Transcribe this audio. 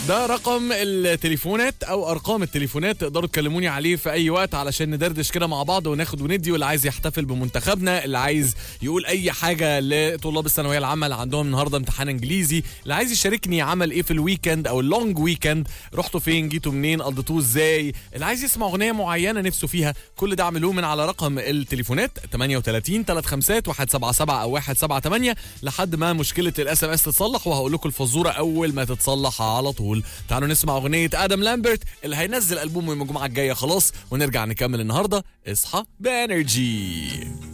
ده رقم التليفونات او ارقام التليفونات تقدروا تكلموني عليه في اي وقت علشان ندردش كده مع بعض وناخد وندي واللي عايز يحتفل بمنتخبنا اللي عايز يقول اي حاجه لطلاب الثانويه العامه اللي عندهم النهارده امتحان انجليزي اللي عايز يشاركني عمل ايه في الويكند او اللونج ويكند رحتوا فين جيتوا منين قضيتوه ازاي اللي عايز يسمع اغنيه معينه نفسه فيها كل ده اعملوه من على رقم التليفونات 38 351 177 او 178 لحد ما مشكله الاس ام اس تتصلح وهقول لكم الفزوره اول ما تتصلح على طول تعالوا نسمع اغنيه ادم لامبرت اللي هينزل البوم يوم الجمعه الجايه خلاص ونرجع نكمل النهارده اصحى بانرجي